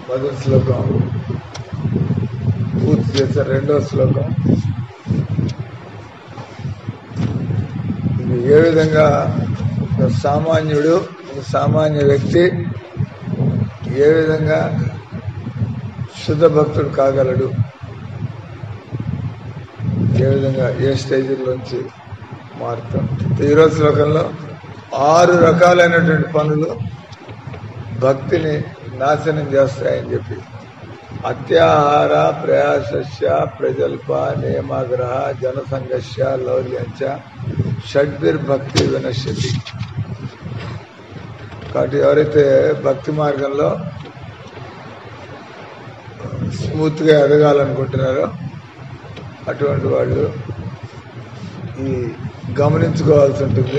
మొదటి శ్లోకం పూర్తి చేశారు రెండో శ్లోకం ఇది ఏ విధంగా ఒక సామాన్యుడు ఒక సామాన్య వ్యక్తి ఏ విధంగా శుద్ధ భక్తుడు కాగలడు ఏ విధంగా ఏ స్టేజ్లోంచి మారుతాం ఈరోజు శ్లోకంలో ఆరు రకాలైనటువంటి పనులు భక్తిని నాశనం చేస్తాయని చెప్పి అత్యాహార ప్రయాసస్య ప్రజల్ప నియమాగ్రహ జనసంఘర్ష లౌల్యంచ షడ్భిర్భక్తి వినశ్యతి కాబట్టి ఎవరైతే భక్తి మార్గంలో స్మూత్గా ఎదగాలనుకుంటున్నారో అటువంటి వాళ్ళు ఈ గమనించుకోవాల్సి ఉంటుంది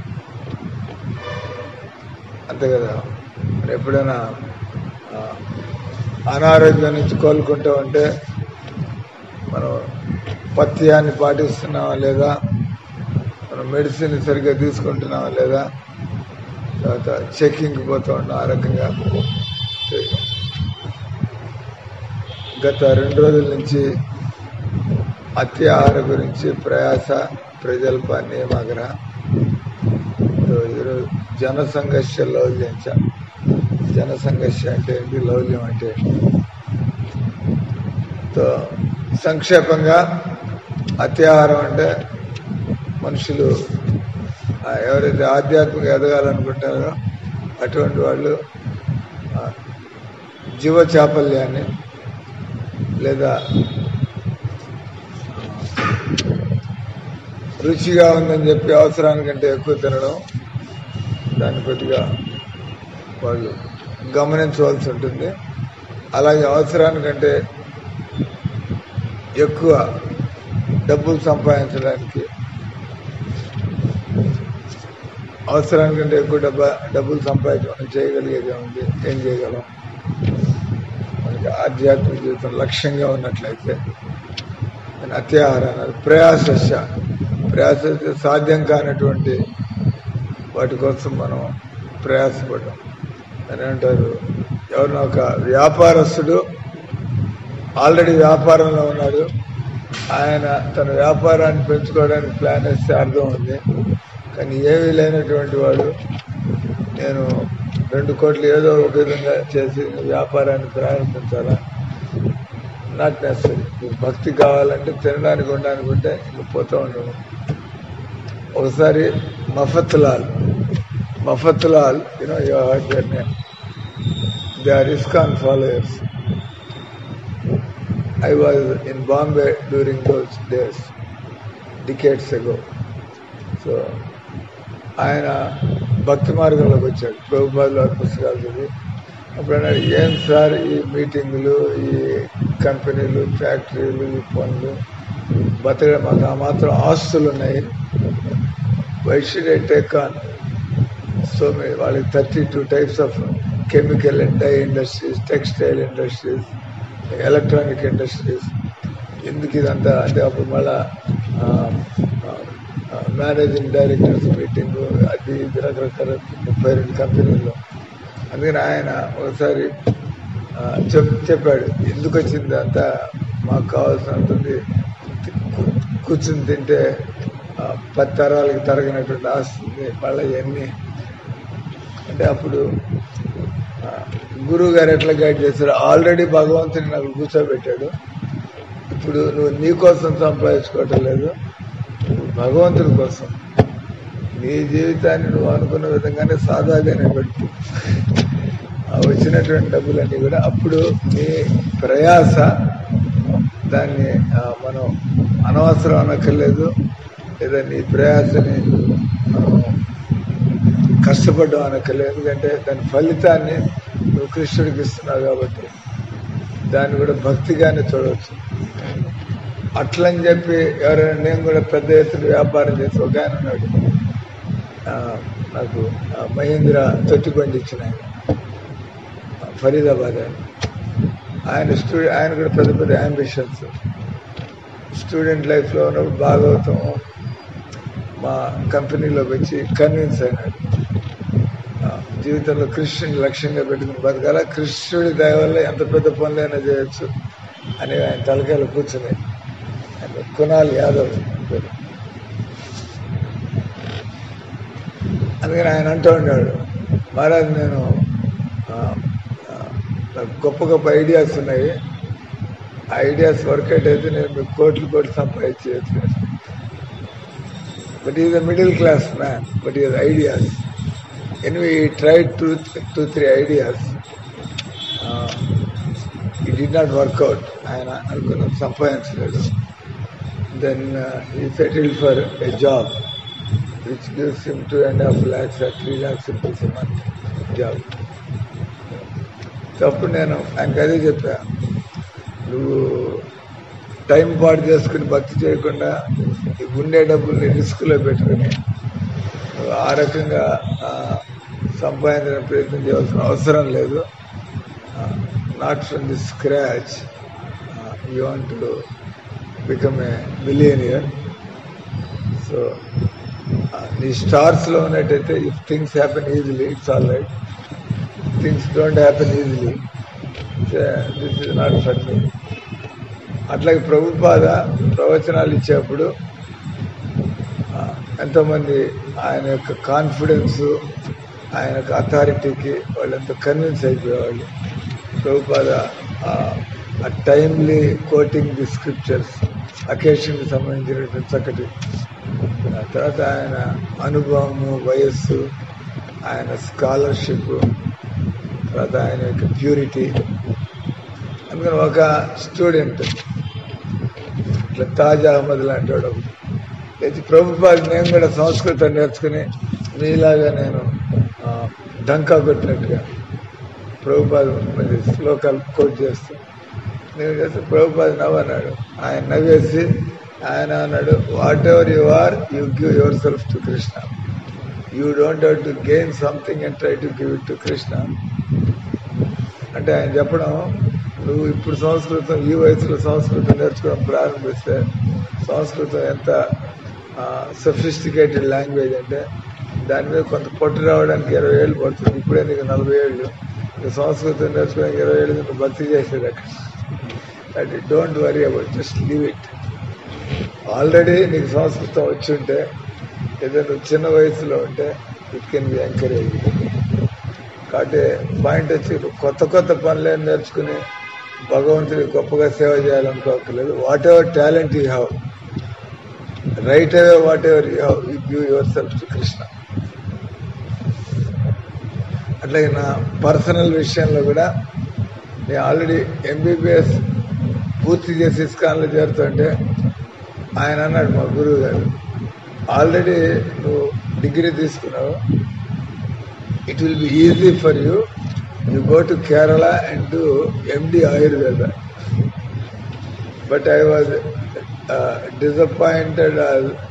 అంతే కదా మరి ఎప్పుడైనా ఆ, అనారోగ్యం నుంచి కోలుకుంటూ ఉంటే మనం పథ్యాన్ని పాటిస్తున్నామా లేదా మనం మెడిసిన్ సరిగ్గా తీసుకుంటున్నామా లేదా తర్వాత చెకింగ్కి పోతూ ఉన్నాం ఆ రకంగా గత రెండు రోజుల నుంచి అత్యాహార గురించి ప్రయాస ప్రజల్ప నియమగ్ర ఈరోజు జన సంఘర్ష లౌల్యంచ జన సంఘర్ష అంటే ఏంటి లౌల్యం అంటే ఏంటి? తో సంక్షేపంగా అత్యాహారం అంటే మనుషులు ఆ, ఎవరైతే ఆధ్యాత్మిక ఎదగాలనుకుంటారో అటువంటి వాళ్ళు ఆ, జీవ చాపల్యాన్ని లేదా రుచిగా ఉందని చెప్పి అవసరానికంటే ఎక్కువ తినడం దాన్ని కొద్దిగా వాళ్ళు గమనించవలసి ఉంటుంది అలాగే అవసరానికంటే ఎక్కువ డబ్బులు సంపాదించడానికి అవసరానికంటే ఎక్కువ డబ్బా డబ్బులు సంపాదించడం చేయగలిగేది ఉంది ఏం చేయగలం మనకి ఆధ్యాత్మిక జీవితం లక్ష్యంగా ఉన్నట్లయితే దాన్ని అత్యాహారం అన్నారు ప్రయాస ప్రయాస అయితే సాధ్యం కానటువంటి వాటి కోసం మనం ప్రయాసపడడం అని అంటారు ఎవరినో ఒక వ్యాపారస్తుడు ఆల్రెడీ వ్యాపారంలో ఉన్నాడు ఆయన తన వ్యాపారాన్ని పెంచుకోవడానికి ప్లాన్ వేస్తే అర్థం ఉంది కానీ ఏమీ లేనటువంటి వాడు నేను రెండు కోట్లు ఏదో ఒక విధంగా చేసి వ్యాపారాన్ని ప్రారంభించాలా నాట్ నెసరీ భక్తి కావాలంటే తినడానికి ఉండడానికి ఉంటే ఇంక పోతూ ఉండడం ఒకసారి Mafat Lal Mafat Lal you know you heard their name they are ISKCON followers I was in Bombay during those days decades ago so ఆయన భక్తి మార్గంలోకి వచ్చాడు ప్రభుపాదులు వారి పుస్తకాలు చదివి అప్పుడు అన్నాడు ఏం సార్ ఈ మీటింగులు ఈ కంపెనీలు ఫ్యాక్టరీలు ఈ పనులు బతక మాకు ఆ మాత్రం ఆస్తులు ఉన్నాయి why should I take on so many వాళ్ళకి thirty two types of chemical and dye industries textile industries electronic industries ఎందుకు ఇదంతా అంటే అప్పుడు మళ్ళా మేనేజింగ్ డైరెక్టర్స్ మీటింగ్ అది ఇది రకరకాల ముప్పై రెండు కంపెనీల్లో అందుకని ఆయన ఒకసారి ఆ, చెప్ చెప్పాడు ఎందుకు వచ్చింది అంతా మాకు కావాల్సినటువంటి కూ- కూర్చుని తింటే ఆ, పది తరాలకి తరగనటువంటి ఆస్తుంది మళ్ళీ ఇవన్నీ అంటే అప్పుడు ఆ, గురువు గారు ఎట్లా గైడ్ చేశారు ఆల్రెడీ భగవంతుని నాకు కూర్చోబెట్టాడు ఇప్పుడు నువ్వు నీ కోసం సంపాదించుకోవటం లేదు భగవంతుడి కోసం నీ జీవితాన్ని నువ్వు అనుకున్న విధంగానే సాదాగానే పెట్టు ఆ వచ్చినటువంటి డబ్బులన్నీ కూడా అప్పుడు నీ ప్రయాస దాన్ని ఆ, మనం అనవసరం అనక్కర్లేదు లేదా నీ ప్రయాసని మనం కష్టపడ్డం అనక్కర్లేదు ఎందుకంటే దాని ఫలితాన్ని నువ్వు కృష్ణుడికి ఇస్తున్నావు కాబట్టి దాన్ని కూడా భక్తిగానే చూడవచ్చు అట్లని చెప్పి ఎవరైనా నేను కూడా పెద్ద ఎత్తున వ్యాపారం చేసి ఒక ఆయన ఉన్నాడు ఆ, నాకు ఆ, మహేంద్ర తొట్టి బండి ఇచ్చిన ఆయన ఆ, ఫరీదాబాద్ ఆయన ఆయన స్టూడెంట్ ఆయన కూడా పెద్ద పెద్ద అంబిషన్స్ స్టూడెంట్ లైఫ్లో ఉన్నప్పుడు భాగవతం మా కంపెనీలోకి వచ్చి కన్విన్స్ అయినాడు ఆ, జీవితంలో కృష్ణుని లక్ష్యంగా పెట్టుకుని బతకాల కృష్ణుడి దయ వల్ల ఎంత పెద్ద పనులైనా చేయొచ్చు అని ఆయన తలకాయలు కూర్చుని ఆయన కునాల్ యాదవ్ పేరు. అందుకని ఆయన అంటూ ఉన్నాడు మహారాజ్ నేను ఆ, ఆ, నాకు గొప్ప గొప్ప ఐడియాస్ ఉన్నాయి ఆ ఐడియాస్ వర్కౌట్ అయితే నేను మీకు కోట్లు కోట్లు సంపాదించవచ్చు but is a middle class man but is ideas anyway he try two two three ideas he did not work out ఆయన అనుకున్న సంపాదించలేదు then he settled for a job which gives him two and half lakhs or three lakhs rupees month job అప్పుడు నేను ఆయనకు అదే చెప్పా నువ్వు time పాటు చేసుకుని భక్తి చేయకుండా ఈ ఉండే డబ్బుల్ని రిస్క్లో పెట్టుకుని నువ్వు ఆ రకంగా ఆ, సంపాదించిన ప్రయత్నం చేయాల్సిన అవసరం లేదు not from the scratch you want to become a millionaire so నీ స్టార్స్లో ఉన్నట్టయితే if things happen easily it's all right things don't happen easily this is not for me అట్లాగే ప్రభుపాద ప్రవచనాలు ఇచ్చేప్పుడు ఆ, ఎంతోమంది ఆయన యొక్క కాన్ఫిడెన్స్ ఆయన యొక్క అథారిటీకి వాళ్ళంతా కన్విన్స్ అయిపోయేవాళ్ళు ప్రభుపాద ఆ టైమ్లీ కోటింగ్ ది స్క్రిప్చర్స్ అకేషన్కి సంబంధించినటువంటి చక్కటి ఆ తర్వాత ఆయన అనుభవము వయస్సు ఆయన స్కాలర్షిప్ తర్వాత ఆయన యొక్క ప్యూరిటీ అందుకని ఒక స్టూడెంట్ ఇట్లా తాజ్ అహ్మద్ లాంటి వాడు ఒకడు. లేచి ప్రభుపాద్ నేను కూడా సంస్కృతం నేర్చుకుని మీలాగా నేను ఆ, డంకా కొట్టినట్టుగా ప్రభుపాద్ మరి శ్లోకాలు కోట్ చేస్తూ నేను చేస్తే ప్రభుపాద్ నవ్వన్నాడు ఆయన నవ్వేసి ఆయన అన్నాడు whatever you are you give yourself to Krishna you don't have to gain something and try to give it to Krishna అంటే ఆయన చెప్పడం నువ్వు ఇప్పుడు సంస్కృతం ఈ వయసులో సంస్కృతం నేర్చుకోవడం ప్రారంభిస్తే సంస్కృతం ఎంత సఫిస్టికేటెడ్ లాంగ్వేజ్ అంటే దాని మీద కొంత పొట్టు రావడానికి ఇరవై ఏళ్ళు పడుతుంది ఇప్పుడే నీకు నలభై ఏళ్ళు నువ్వు సంస్కృతం నేర్చుకోవడానికి ఇరవై ఏళ్ళు నువ్వు భక్తి చేసేది అక్కడ that don't worry about just leave it already నీకు సంస్కృతం వచ్చి ఉంటే ఏదో నువ్వు చిన్న వయసులో ఉంటే ఇట్ కెన్ బి ఎంకరేజ్ కాబట్టి పాయింట్ వచ్చి నువ్వు కొత్త కొత్త పనులే నేర్చుకుని భగవంతుడి గొప్పగా సేవ చేయాలనుకోకలేదు whatever talent you have right away whatever you have you give yourself to Krishna అట్లాగే నా పర్సనల్ విషయంలో కూడా నేను ఆల్రెడీ ఎంబీబీఎస్ పూర్తి చేసి ఇస్కాన్లో చేరుతుంటే ఆయన అన్నాడు మా గురువు గారు ఆల్రెడీ నువ్వు డిగ్రీ తీసుకున్నావు it will be easy for you you go to Kerala and do MD Ayurveda but I was disappointed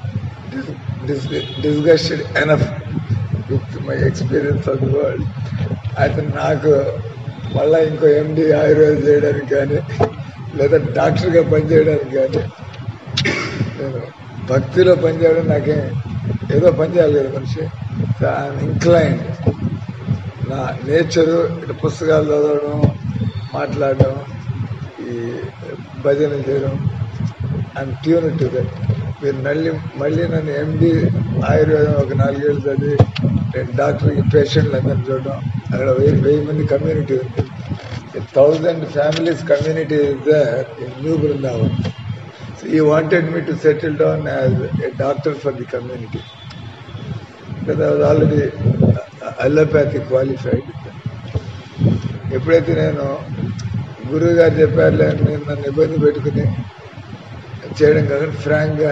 disgusted enough with my experience of the world అయితే నాకు మళ్ళా ఇంకో ఎండి ఆయుర్వేద చేయడానికి కానీ లేదా డాక్టర్గా పనిచేయడానికి కానీ నేను భక్తిలో పనిచేయడం నాకేం ఏదో పని చేయాలి కదా మనిషి ఐఎమ్ ఇంక్లైన్ నా నేచరు ఇటు పుస్తకాలు చదవడం మాట్లాడడం ఈ భజన చేయడం ఐఎమ్ ట్యూన్ టు దట్ మీరు మళ్ళీ మళ్ళీ నన్ను ఎండి ఆయుర్వేదం ఒక నాలుగేళ్ళు చదివి నేను డాక్టర్కి పేషెంట్లు అందరిని చూడడం అక్కడ వెయ్యి వెయ్యి మంది కమ్యూనిటీ ఉంది thousand families community is there in new Brindavan so he wanted me to settle down as a doctor for the community because I was already allopathy qualified ఎప్పుడైతే నేను గురువు గారు చెప్పారులే అని నేను నన్ను ఇబ్బంది పెట్టుకుని చేయడం కాకుండా ఫ్రాంక్గా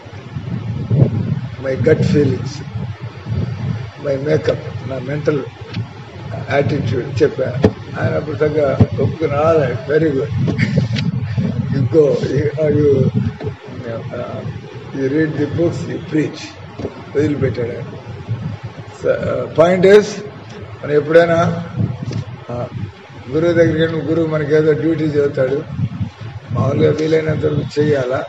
my gut feelings my makeup నా మెంటల్ యాటిట్యూడ్ చెప్పా ఆయన అప్పుడు తగ్గ ఒప్పుకుని very good you go you you read the books you preach వదిలిపెట్టాడు ఆయన పాయింట్ ఇస్ మనం ఎప్పుడైనా ఆ, గురువు దగ్గరికి వెళ్ళి గురువు మనకి ఏదో డ్యూటీ చెబుతాడు మామూలుగా వీలైనంత వరకు చేయాలా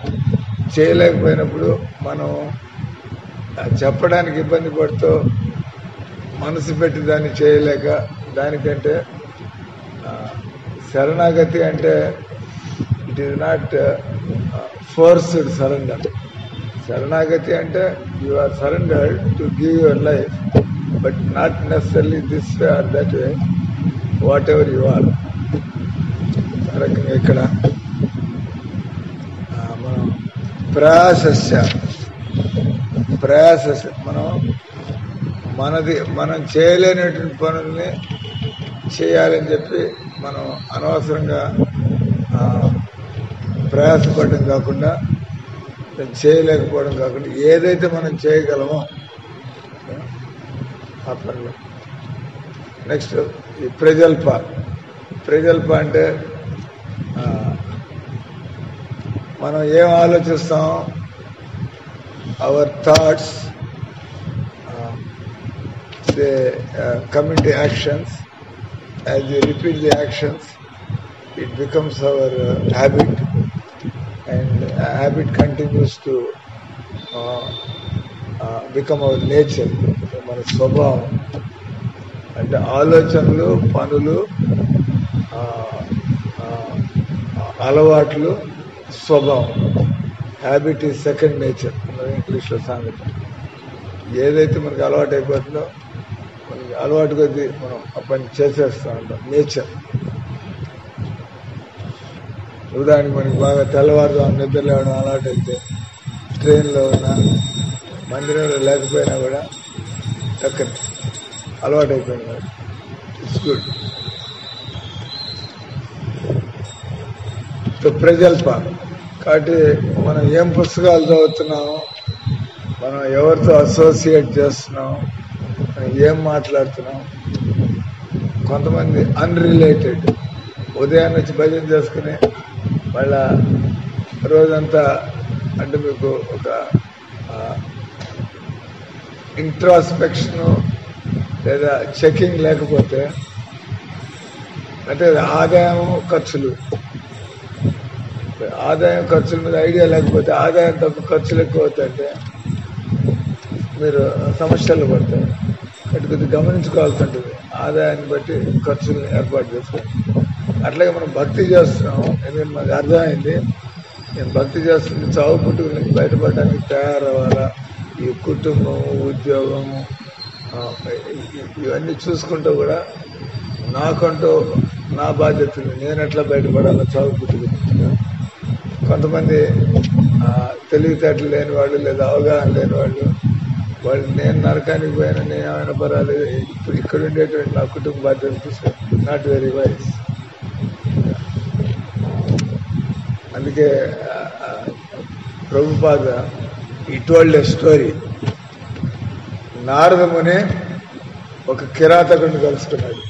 చేయలేకపోయినప్పుడు మనం ఆ, చెప్పడానికి ఇబ్బంది పడుతూ మనసు పెట్టి దాన్ని చేయలేక దానికంటే ఆ, శరణాగతి అంటే it is not forced surrender శరణాగతి అంటే you are surrendered to give your life but not necessary this way or that way whatever you are రకంగా ఇక్కడ ఆ, మనం ప్రయాసస్య ప్రయాసస్య మనం మనది మనం చేయలేనటువంటి పనుల్ని చేయాలని చెప్పి మనం అనవసరంగా ఆ, ప్రయాసపడడం కాకుండా దాన్ని చేయలేకపోవడం కాకుండా ఏదైతే మనం చేయగలమో ఆ పనులు నెక్స్ట్ ఈ ప్రజల్ప ప్రజల్ప అంటే ఆ, మనం ఏం ఆలోచిస్తాం our thoughts they community actions as you repeat the actions it becomes our uh, habit and uh, habit continues to uh, uh, become our nature మన స్వభావం అంటే ఆలోచనలు పనులు ఆ, ఆ, అలవాట్లు స్వభావం హ్యాబిట్ ఈజ్ సెకండ్ నేచర్ ఇంగ్లీష్లో సామెత ఏదైతే మనకి అలవాటు అయిపోతుందో మనకి అలవాటు కొద్దీ మనం ఆ పని చేసేస్తూ ఉంటాం నేచర్ ఉదాహరణకి మనకి బాగా తెల్లవారుజాము నిద్ర లేవడం అలవాటు అయితే ట్రైన్లో ఉన్నా మందిరంలో లేకపోయినా కూడా చక్కని అలవాటు అయిపోయింది ఇట్స్ గుడ్ సో ప్రజల్ప కాబట్టి మనం ఏం పుస్తకాలు చదువుతున్నాము మనం ఎవరితో అసోసియేట్ చేస్తున్నాం మనం ఏం మాట్లాడుతున్నాం కొంతమంది అన్రిలేటెడ్ ఉదయాన్నే వచ్చి భజన చేసుకుని మళ్ళా రోజంతా అంటే మీకు ఒక ఇంట్రాస్పెక్షన్ లేదా చెకింగ్ లేకపోతే అంటే ఆదాయం ఖర్చులు ఆదాయం ఖర్చుల మీద ఐడియా లేకపోతే ఆదాయం తక్కువ ఖర్చులు ఎక్కువ అవుతాయంటే మీరు సమస్యలు పడతాయి కాబట్టి కొద్దిగా గమనించుకోవాల్సి ఉంటుంది ఆదాయాన్ని బట్టి ఖర్చులను ఏర్పాటు చేసుకోవాలి అట్లాగే మనం భక్తి చేస్తున్నాం ఎందుకంటే మనకు అర్థమైంది నేను భక్తి చేస్తుంది చావు పుట్టుక నుంచి బయటపడడానికి తయారవ్వాలా ఈ కుటుంబం ఉద్యోగము ఆ, ఇ- ఇవన్నీ చూసుకుంటూ కూడా నాకంటూ నా బాధ్యతలు నేను ఎట్లా బయటపడాలో చావు పుట్టుక నుంచి. కొంతమంది ఆ, తెలివితేటలు లేని వాళ్ళు లేదా అవగాహన లేని వాళ్ళు వాళ్ళు నేను నరకానికి పోయినా నేను ఏమైనా పర్వాలేదు ఇప్పుడు ఇక్కడ ఉండేటువంటి నా కుటుంబ బాధ్యత చూస్తే నాట్ వెరీ వైస్ అందుకే ఆ, ఆ, ప్రభుపాద ఈ టోల్డ్ ఎ స్టోరీ నారదముని ఒక కిరాతకుడిని కలుసుకున్నాడు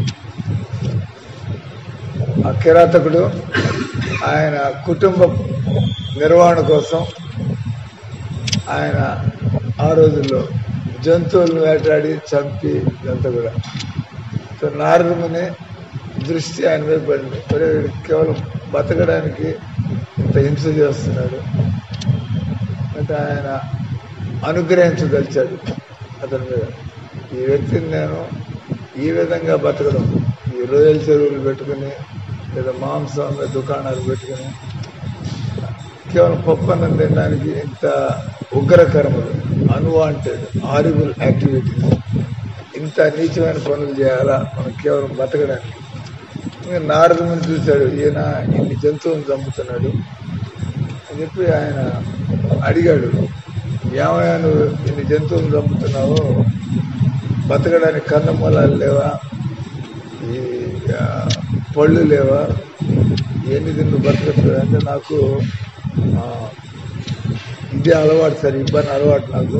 ఆ కిరాతకుడు ఆయన కుటుంబ నిర్వహణ కోసం ఆయన ఆ రోజుల్లో జంతువులను వేటాడి చంపి ఇదంతా కూడా సో నారదముని దృష్టి ఆయన మీద పడింది ఒరే వీడు కేవలం బతకడానికి ఇంత హింస చేస్తున్నాడు అంటే ఆయన అనుగ్రహించదలిచాడు అతని మీద ఈ వ్యక్తిని నేను ఈ విధంగా బతకడం ఈ రొయ్యల చెరువులు పెట్టుకుని లేదా మాంసం అమ్మే దుకాణాలు పెట్టుకుని కేవలం పప్పు అన్నం తినడానికి ఇంత ఉగ్రకర్మలు అన్వాంటెడ్ హారిబుల్ యాక్టివిటీస్ ఇంత నీచమైన పనులు చేయాలా మనం కేవలం బతకడానికి ఇంకా నారదముని చూశాడు ఈయన ఇన్ని జంతువులను చంపుతున్నాడు అని చెప్పి ఆయన అడిగాడు ఏమయ్యా నువ్వు ఇన్ని జంతువులను చంపుతున్నావు బతకడానికి కందమూలాలు లేవా ఈ ఆ, పళ్ళు లేవా ఇవన్నీ తిన్ను బతకచ్చు అంటే నాకు ఆ, ఇదే అలవాటు సార్ ఈ పని అలవాటు నాకు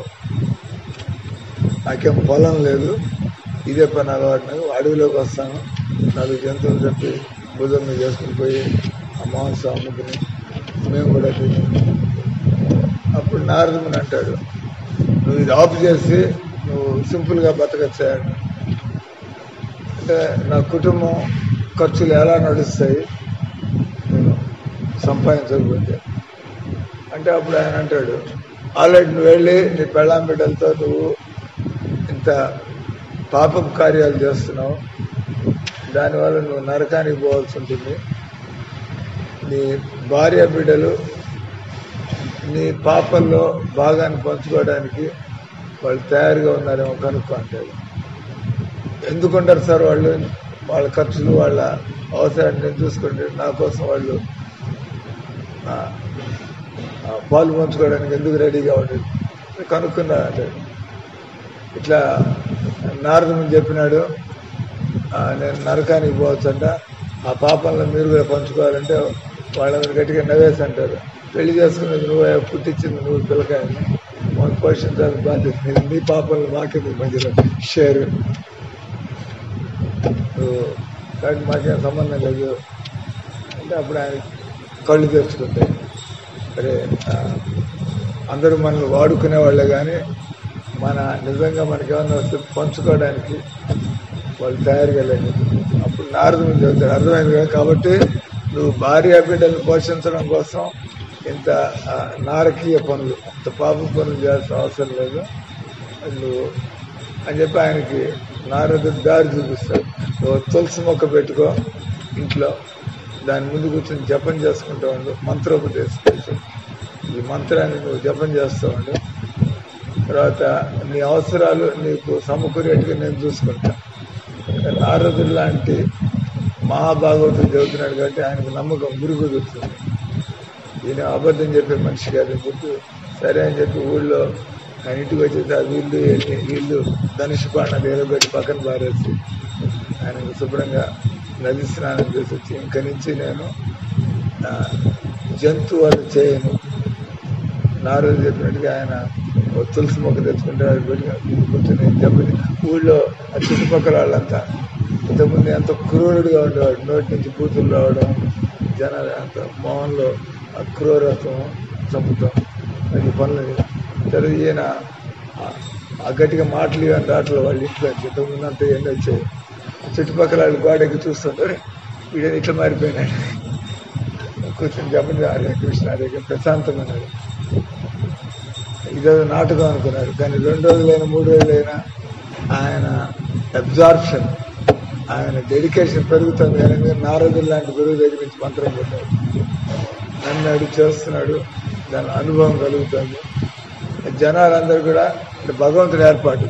నాకేం పొలం లేదు ఇదే పని అలవాటు నాకు అడవిలోకి వస్తాను నాలుగు జంతువులు చెప్పి భుజం మీద చేసుకుని పోయి ఆ మాంసం అమ్ముకుని మేము కూడా తిని అప్పుడు నారదముని అంటాడు నువ్వు ఇది ఆఫ్ చేసి నువ్వు సింపుల్గా బతకచ్చా అంటే నా కుటుంబం ఖర్చులు ఎలా నడుస్తాయి నేను సంపాదించకపోతే అంటే అప్పుడు ఆయన అంటాడు ఆల్రెడీ నువ్వు వెళ్ళి నీ పెళ్ళాం బిడ్డలతో నువ్వు ఇంత పాపపు కార్యాలు చేస్తున్నావు దానివల్ల నువ్వు నరకానికి పోవాల్సి ఉంటుంది నీ భార్య బిడ్డలు నీ పాపంలో భాగాన్ని పంచుకోవడానికి వాళ్ళు తయారుగా ఉన్నారేమో కనుక్కో అంటారు ఎందుకుంటారు సార్ వాళ్ళు వాళ్ళ ఖర్చులు వాళ్ళ అవసరాన్ని నేను చూసుకుంటే నా కోసం వాళ్ళు ఆ, ఆ, పాలు పంచుకోవడానికి ఎందుకు రెడీగా ఉండేది కనుక్కున్నా అంటే ఇట్లా నారదముని చెప్పినాడు ఆ, నేను నరకానికి పోవచ్చంట ఆ పాపంలో మీరు కూడా పంచుకోవాలంటే వాళ్ళందరూ గట్టిగా నవ్వేసి అంటారు పెళ్లి చేసుకునేది నువ్వే పుట్టించింది నువ్వు పిల్లకాయని మాకు పోషించాల్సిన బాధ్యత నీది. నీ పాపంలో మాకేందుకు మధ్యలో షేర్ నువ్వు కాబట్టి మాకేం సంబంధం లేదు అంటే అప్పుడు ఆయన కళ్ళు తెరుచుకుంటాయి అరే ఆ, అందరూ మనల్ని వాడుకునే వాళ్ళే కానీ మన నిజంగా మనకి ఏమన్నా వస్తే పంచుకోవడానికి వాళ్ళు తయారుగా లేదు అప్పుడు నారదుని చెబుతాడు అర్థమైంది కదా కాబట్టి నువ్వు భార్య బిడ్డలు పోషించడం కోసం ఇంత ఆ, నారకీయ పనులు ఇంత పాప పనులు చేయాల్సిన అవసరం లేదు నువ్వు అని చెప్పి ఆయనకి నారదుడు దారి చూపిస్తాడు నువ్వు తులసి మొక్క పెట్టుకో ఇంట్లో దాని ముందు కూర్చొని జపం చేసుకుంటూ ఉండు మంత్రోపదేశం చేసి ఈ మంత్రాన్ని నువ్వు జపం చేస్తూ ఉండు తర్వాత నీ అవసరాలు నీకు సమకూరేట్టుగా నేను చూసుకుంటా నారదుడు లాంటి మహాభాగవతుడు చదువుతున్నాడు కాబట్టి ఆయనకు నమ్మకం గురి కుదురుతుంది ఈయన అబద్ధం చెప్పే మనిషి కాదు గుర్తు సరే అని చెప్పి ఊళ్ళో ఆయన ఇంటికి వచ్చేసి ఆ వీళ్ళు వీళ్ళు- వీళ్ళు ధనుష్ బాణాలు ఎరబెట్టి పక్కన పారేసి ఆయన శుభ్రంగా నది స్నానం చేసి వచ్చి ఇంక నుంచి నేను ఆ, జంతువులు చేయను నారదు చెప్పినట్టుగా ఆయన ఓ తులసి మొక్క తెచ్చుకుంటే అది పెట్టి కూర్చొని చెప్పి ఊళ్ళో ఆ చుట్టుపక్కల వాళ్ళంతా ఇంతకుముందు ఎంత క్రూరుడుగా ఉండేవాడు నోటి నుంచి బూతులు రావడం జనాలు అంత మొహంలో ఆ క్రూరత్వం చంపుతాం అది పనులు సరే ఈయన ఆ- ఆ గట్టిగా మాటలు ఇవన్నీ రావట్లేదు వాళ్ళ ఇంట్లో ఇంతకుముందు అంతా ఎన్ని వచ్చాయి చుట్టుపక్కల వాళ్ళు గోడకి చూస్తుంటారు వీడియో ఇట్లా మారిపోయినాడు కూర్చొని చెప్పండి హరే కృష్ణ హరే కృష్ణ ప్రశాంతమైనాడు ఇదేదో నాటకం అనుకున్నాడు కానీ రెండు రోజులైనా మూడు రోజులైనా ఆయన అబ్జార్ప్షన్ ఆయన డెడికేషన్ పెరుగుతుంది కానీ మీరు నారదులు లాంటి గురువు దగ్గర నుంచి మంత్రం పొందాడు నన్ను చేస్తున్నాడు దాని అనుభవం కలుగుతుంది జనాలందరూ కూడా అంటే భగవంతుడి ఏర్పాటు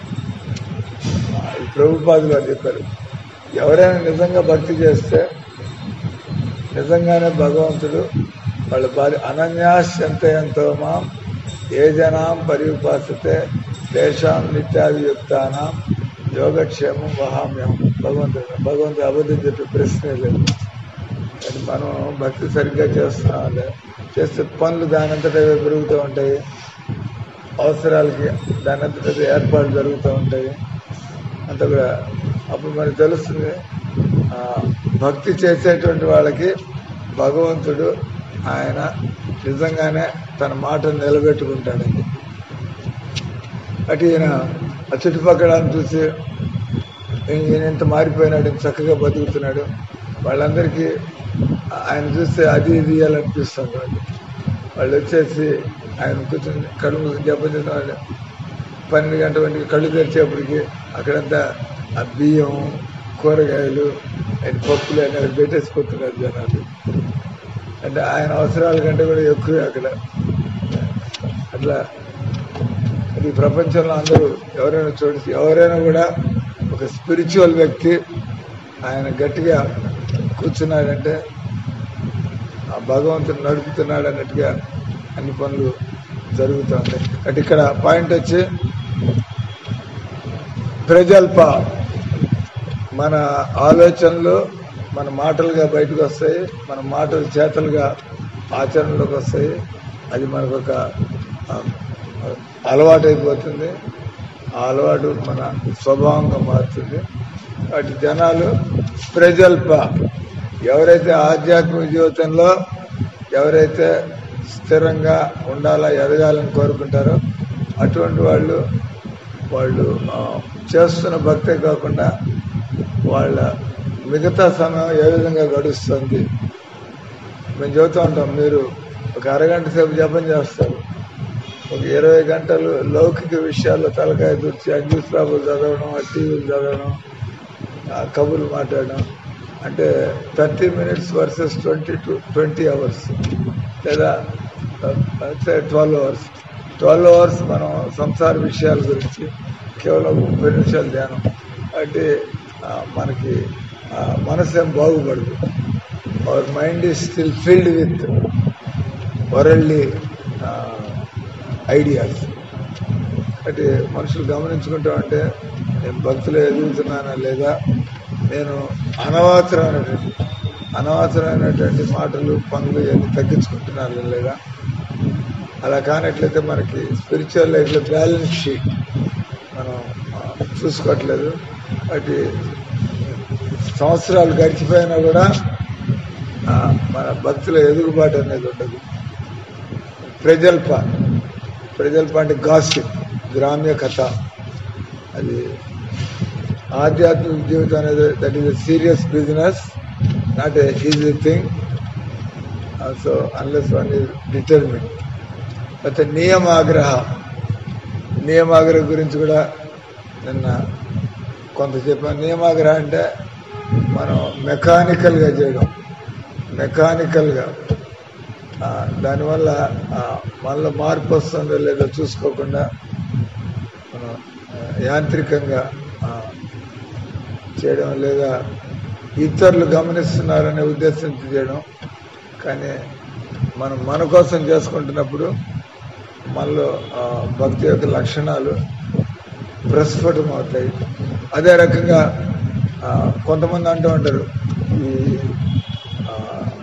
ఈ ప్రభుపాదులు గారు చెప్పారు ఎవరైనా నిజంగా భక్తి చేస్తే నిజంగానే భగవంతుడు వాళ్ళ భార్య అనన్యాశ్యంతయంతో మాం ఏ జనాం పరిపాసతే తేషాం నిత్యాభియుక్తానాం యోగక్షేమం వహామ్యం భగవంతుడు భగవంతుడు అబద్ధం చెప్పే ప్రశ్నే లేదు అది మనం భక్తి సరిగ్గా చేస్తున్నాం చేస్తే పనులు దాని అంతటా పెరుగుతూ ఉంటాయి అవసరాలకి దాని అంతటా ఏర్పాట్లు జరుగుతూ ఉంటాయి అంత కూడా అప్పుడు మనకు తెలుస్తుంది ఆ, భక్తి చేసేటువంటి వాళ్ళకి భగవంతుడు ఆయన నిజంగానే తన మాటను నిలబెట్టుకుంటాడని అటు ఈయన ఆ చుట్టుపక్కల చూసి ఈయన ఎంత మారిపోయినాడు ఇంత చక్కగా బతుకుతున్నాడు వాళ్ళందరికీ ఆయన చూస్తే అది ఇది ఇవ్వాలనిపిస్తుంది వాళ్ళు వాళ్ళు వచ్చేసి ఆయన కూర్చొని కళ్ళు మూసుకొని జపం చేసిన వాళ్ళు పన్నెండు గంటల వంటికి కళ్ళు తెరిచేపటికి అక్కడంతా ఆ బియ్యం కూరగాయలు ఆయన పప్పులు అని అక్కడ పెట్టేసిపోతున్నారు జనాలు అంటే ఆయన అవసరాల కంటే కూడా ఎక్కువే అక్కడ అట్లా అది ప్రపంచంలో అందరూ ఎవరైనా చూసి ఎవరైనా కూడా ఒక స్పిరిచువల్ వ్యక్తి ఆయన గట్టిగా కూర్చున్నాడంటే ఆ భగవంతుడు నడుపుతున్నాడు అన్నట్టుగా అన్ని పనులు జరుగుతూ ఉంటాయి అంటే ఇక్కడ పాయింట్ వచ్చి ప్రజల్ప మన ఆలోచనలు మన మాటలుగా బయటకు వస్తాయి మన మాటలు చేతలుగా ఆచరణలోకి వస్తాయి అది మనకు ఒక ఆ, అలవాటు అయిపోతుంది ఆ అలవాటు మన స్వభావంగా మారుతుంది వాటి జనాలు ప్రజల్ప ఎవరైతే ఆధ్యాత్మిక జీవితంలో ఎవరైతే స్థిరంగా ఉండాలా ఎదగాలని కోరుకుంటారో అటువంటి వాళ్ళు వాళ్ళు ఆ, చేస్తున్న భక్తే కాకుండా వాళ్ళ మిగతా సమయం ఏ విధంగా గడుస్తుంది మేము చెబుతూ ఉంటాం మీరు ఒక అరగంట సేపు జపం చేస్తారు ఒక ఇరవై గంటలు లౌకిక విషయాల్లో తలకాయ దూర్చి ఆ న్యూస్ పేపర్లు చదవడం ఆ టీవీలు చదవడం ఆ కబుర్లు మాట్లాడడం అంటే thirty minutes versus twenty two twenty hours లేదా ట్వెల్వ్ అవర్స్ ట్వెల్వ్ అవర్స్ మనం సంసార విషయాల గురించి కేవలం ముప్పై నిమిషాలు ధ్యానం అంటే ఆ, మనకి ఆ, మనసు ఏం బాగుపడదు our mind is still filled with worldly ideas అంటే మనుషులు గమనించుకుంటా అంటే నేను భక్తులు ఎదుగుతున్నానా లేదా నేను అనవసరమైనటువంటి అనవసరమైనటువంటి మాటలు పనులు ఇవన్నీ తగ్గించుకుంటున్నాను లేదా అలా కానట్లయితే మనకి స్పిరిచువల్ లైఫ్లో బ్యాలెన్స్ షీట్ మనం ఆ, చూసుకోవట్లేదు అటు సంవత్సరాలు గడిచిపోయినా కూడా ఆ, మన భక్తుల ఎదుగుబాటు అనేది ఉండదు ప్రజల్ప ప్రజల్ప అంటే గాసిప్ గ్రామ్య కథ అది ఆధ్యాత్మిక జీవితం అనేది that is serious business not a easy thing so unless one is determine అయితే నియమాగ్రహ నియమాగ్రహ గురించి కూడా నిన్న కొంత చెప్పాను నియమాగ్రహ అంటే మనం మెకానికల్గా చేయడం మెకానికల్గా ఆ, దానివల్ల ఆ, మనలో మార్పు వస్తుందో లేదో చూసుకోకుండా మనం ఆ, యాంత్రికంగా ఆ, చేయడం లేదా ఇతరులు గమనిస్తున్నారనే ఉద్దేశంతో చేయడం కానీ మనం మన కోసం చేసుకుంటున్నప్పుడు మనలో ఆ, భక్తి యొక్క లక్షణాలు ప్రస్ఫుటం అవుతాయి అదే రకంగా ఆ, కొంతమంది అంటూ ఉంటారు ఈ ఆ,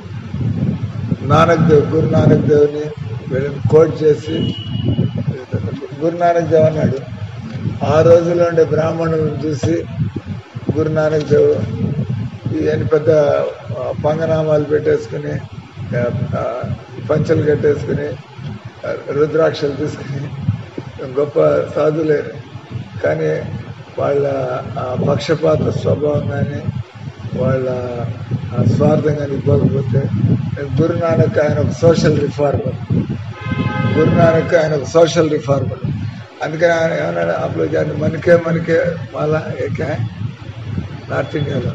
నానక్ దేవ్ గురు నానక్ దేవ్ని వీళ్ళని కోట్ చేసి గురు నానక్ దేవ్ అన్నాడు ఆ రోజుల్లో ఉండే బ్రాహ్మణులను చూసి గురు నానక్ దేవ్ ఇవన్నీ పెద్ద ఆ, పంగనామాలు పెట్టేసుకుని ఆ, ఆ, పంచలు కట్టేసుకుని ఆ, రుద్రాక్షలు తీసుకుని గొప్ప సాధులే కానీ వాళ్ళ ఆ, పక్షపాత స్వభావం కానీ వాళ్ళ ఆ, స్వార్థం కానీ ఇవ్వకపోతే గురు నానక్ ఆయన ఒక సోషల్ రిఫార్మర్ గురు నానక్ ఆయన ఒక సోషల్ రిఫార్మర్ అందుకని ఆయన ఏమన్నాడు అప్పుడు జాతి మనకే మనకే మాలా ఏకే నార్త్ ఇండియాలో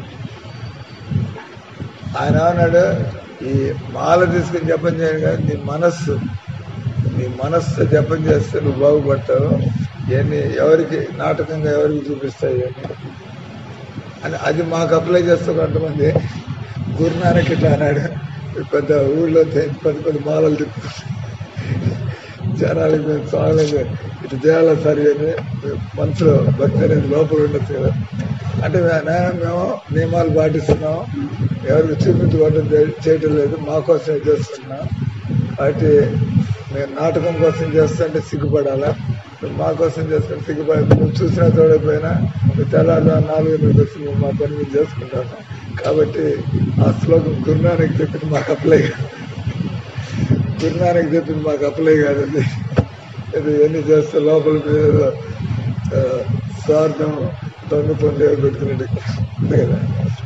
ఆయన ఏమన్నాడు ఈ మాల తీసుకుని జపం చేయను కానీ నీ మనస్సు నీ మనస్సు జపం చేస్తే నువ్వు బాగుపడతావు ఇవన్నీ ఎవరికి నాటకంగా ఎవరికి చూపిస్తాయి ఇవన్నీ అని అది మాకు అప్లై చేస్తూ కొంతమంది గురునానక్ ఇట్లా అన్నాడు పెద్ద ఊళ్ళో తే- పెద్ద పెద్ద మాలలు తిప్పుతూ జనాలకి మేము చాలేదు ఇటు చేయాలి సరి అని మనసులో భక్తి అనేది లోపల ఉండొచ్చు కదా అంటే మే- నాయన మేము నియమాలు పాటిస్తున్నాం ఎవరికి చూపించుకోవడం చే- చేయటం లేదు మా కోసమే చేస్తున్నాం కాబట్టి మేము నాటకం కోసం చేస్తుంటే సిగ్గుపడాలా నువ్వు మా కోసం చేస్తుంటే సిగ్గుపడ నువ్వు చూసినా చూడకపోయినా నువ్వు తెల్లారు నాలుగు ఎనిమిది వచ్చి నువ్వు మా పని మేము చేసుకుంటాను కాబట్టి ఆ శ్లోకం గురునానక్ చెప్పింది మాకు అప్లై కాదు గురునానక్ చెప్పింది మాకు అప్లై కాదు అది ఇది ఎన్ని చేస్తే లోపల మీద ఏదో, ఆ, స్వార్థం దొంగతుండే పెట్టుకున్నట్టు ఉంది కదా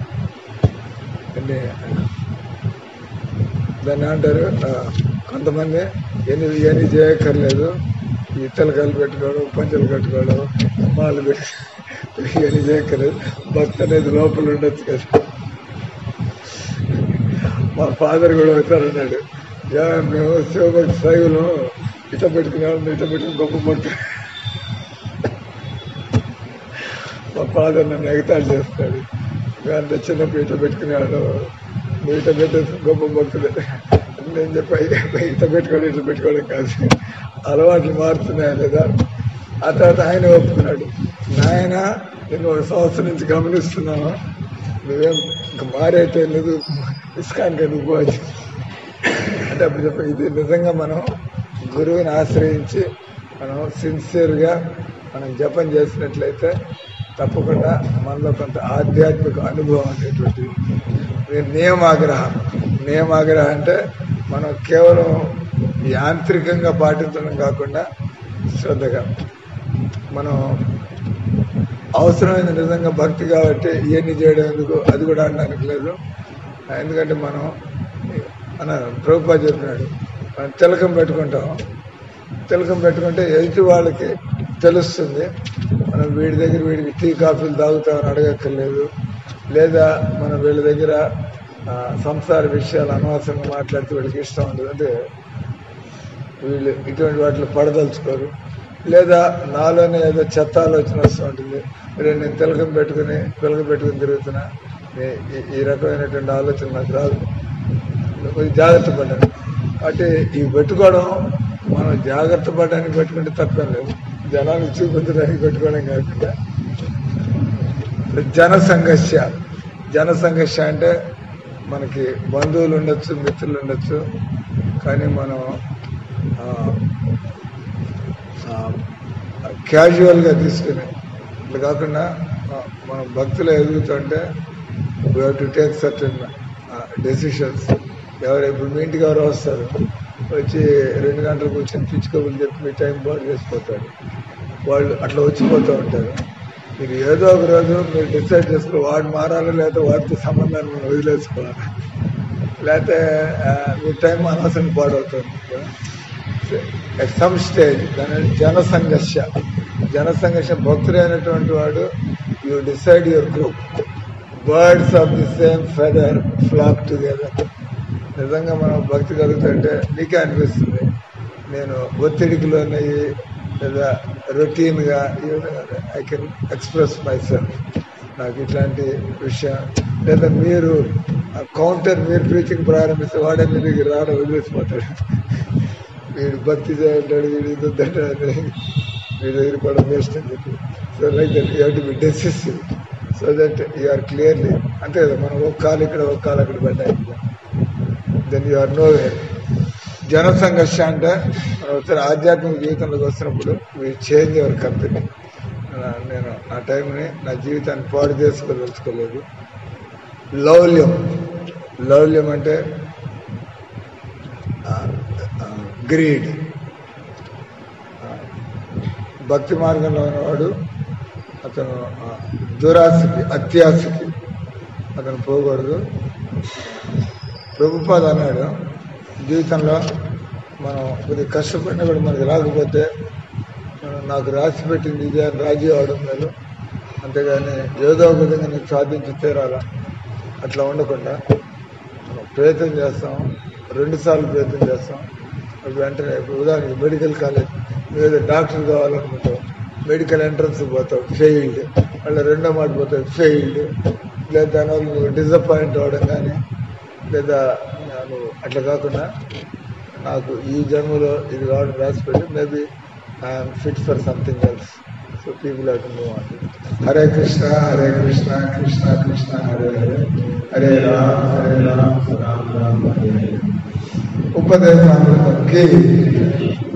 అన్ని దాన్ని అంటారు ఆ, కొంతమంది ఎన్ని ఇవన్నీ చేయక్కర్లేదు ఈ తలకాయలు పెట్టుకోవడం పంచలు కట్టుకోవడం మాలు పెట్టి ఇవన్నీ చేయక్కర్లేదు భక్తి అనేది లోపల ఉండొచ్చు కదా మా ఫాదర్ కూడా అవుతారన్నాడు యా మేము శివభక్తి సైగులు ఇట పెట్టుకున్నాం ఇట పెట్టుకుని గొప్ప భక్తులు మా ఫాదర్ నన్ను ఎగతాళి చేస్తాడు అంత చిన్నప్పుడు ఇట పెట్టుకునేవాడు నువ్వు ఇట పెట్టేసి గొప్ప భక్తుడు నేను చెప్పా ఇట పెట్టుకోవడం ఇట పెట్టుకోవడం కాదు అలవాట్లు మారుతున్నాయా లేదా ఆ తర్వాత ఆయన ఒప్పుకున్నాడు నాయన నేను ఒక సంవత్సరం నుంచి గమనిస్తున్నాను నువ్వేం ఇంక మారైతే లేదు ఇస్కాన్కి ఎందుకు పోవచ్చు అంటే అప్పుడు చెప్ప ఇది నిజంగా మనం గురువుని ఆశ్రయించి మనం సిన్సియర్గా మనం జపం చేసినట్లయితే తప్పకుండా మనలో కొంత ఆధ్యాత్మిక అనుభవం అనేటువంటిది ఇది నియమాగ్రహం నియమాగ్రహం అంటే మనం కేవలం యాంత్రికంగా పాటించడం కాకుండా శ్రద్ధగా మనం అవసరమైన నిజంగా భక్తి కాబట్టి ఇవన్నీ చేయడం ఎందుకు అది కూడా అనడానికి లేదు ఎందుకంటే మనం అన్న ప్రభుపా చెప్పినాడు మనం తిలకం పెట్టుకుంటాం తిలకం పెట్టుకుంటే ఎదుటి వాళ్ళకి తెలుస్తుంది మనం వీడి దగ్గర వీడికి టీ కాఫీలు తాగుతామని అడగక్కర్లేదు లేదా మనం వీళ్ళ దగ్గర ఆ, సంసార విషయాలు అనవసరంగా మాట్లాడితే వీళ్ళకి ఇష్టం ఉండదు అంటే వీళ్ళు ఇటువంటి వాటిలో పడదలుచుకోరు లేదా నాలోనే ఏదో చెత్త ఆలోచన వస్తూ ఉంటుంది మరి నేను తిలకం పెట్టుకుని పిలక పెట్టుకుని తిరుగుతున్నా ఈ- ఈ- ఈ రకమైనటువంటి ఆలోచన నాకు రాదు కొంచెం జాగ్రత్త పడ్డాను అంటే ఇవి పెట్టుకోవడం మనం జాగ్రత్త పడడానికి పెట్టుకుంటే తప్పేం లేదు జనానికి చూపించడానికి పెట్టుకోవడం కాకుండా జన సంఘర్ష జన సంఘర్ష అంటే మనకి బంధువులు ఉండొచ్చు మిత్రులు ఉండొచ్చు కానీ మనం ఆ, ఆ, క్యాజువల్గా తీసుకుని ఇట్లా కాకుండా ఆ, మనం భక్తులు ఎదుగుతుంటే we have to take certain decisions ఎవరు ఇప్పుడు మీ ఇంటికి ఎవరో వస్తారు వచ్చి రెండు గంటలకు కూర్చొని పిచ్చుకోబులు చెప్పి మీ టైం బాగా చేసిపోతాడు వాళ్ళు అట్లా వచ్చిపోతూ ఉంటారు మీరు ఏదో ఒక రోజు మీరు డిసైడ్ చేసుకుని వాడు మారాలి లేకపోతే వాడితో సంబంధాన్ని మనం వదిలేసుకోవాలి లేకపోతే ఆ, మీ టైం అనవసరం పాడవుతుంది ఎట్ సమ్ స్టేజ్ దాని జన సంఘర్ష జన సంఘర్ష భక్తుడైనటువంటి వాడు you decide your group birds of the same feather flock together నిజంగా మనం భక్తి కలుగుతుంటే నీకే అనిపిస్తుంది నేను ఒత్తిడికి లోనయ్యి లేదా రొటీన్గా ఈ విధంగా I can express myself నాకు ఇట్లాంటి విషయం లేదా మీరు కౌంటర్ మీరు ప్రీచింగ్ ప్రారంభిస్తే వాడే మీ దగ్గర రావడం వదిలేసిపోతాడు వీడు భక్తి చేయంటాడు వీడు ఇది వద్దంటాడు వీడి దగ్గర కూడా వేస్ట్ అని చెప్పి so like that you to be decisive so that you are clearly అంతే కదా మనం ఒక కాలు ఇక్కడ ఒక కాలు అక్కడ పెట్టాలి దెన్ యు ఆర్ నో జన సంఘర్ష అంటే మనం ఒకసారి ఆధ్యాత్మిక జీవితంలోకి వస్తున్నప్పుడు వీ చేంజ్ అవర్ కంపెనీ నేను నా టైంని నా జీవితాన్ని పాడు చేసుకోదలుచుకోలేదు లౌల్యం లౌల్యం అంటే గ్రీడ్ భక్తి మార్గంలో ఉన్నవాడు అతను ఆ, దురాశకి అత్యాశకి అతను పోకూడదు ప్రభుపాద అన్నాడు జీవితంలో మనం కొద్దిగా కష్టపడినా కూడా మనకి రాకపోతే మనం నాకు రాసి పెట్టింది ఇదే అని రాజీ అవడం లేదు అంతేగాని ఏదో ఒక విధంగా నేను సాధించి తీరాలా అట్లా ఉండకుండా మనం ప్రయత్నం చేస్తాం రెండు సార్లు ప్రయత్నం చేస్తాం అది వెంటనే ఇప్పుడు ఉదాహరణకి మెడికల్ కాలేజ్ నువ్వు ఏదో డాక్టర్ కావాలనుకుంటావు మెడికల్ ఎంట్రన్స్ పోతావు ఫెయిల్డ్ మళ్ళీ రెండో మాట పోతావు ఫెయిల్డ్ లేదా దానివల్ల నువ్వు డిసప్పాయింట్ అవ్వడం కానీ లేదా నువ్వు అట్లా కాకుండా నాకు ఈ జన్మలో ఇది రావడం రాసి పెట్టి maybe I'm fit for something else so people have to move on Hare Krishna Hare Krishna Krishna Krishna Hare Hare Hare Ram Hare Ram Ram Ram Hare Hare ఉపదేశామృతం కి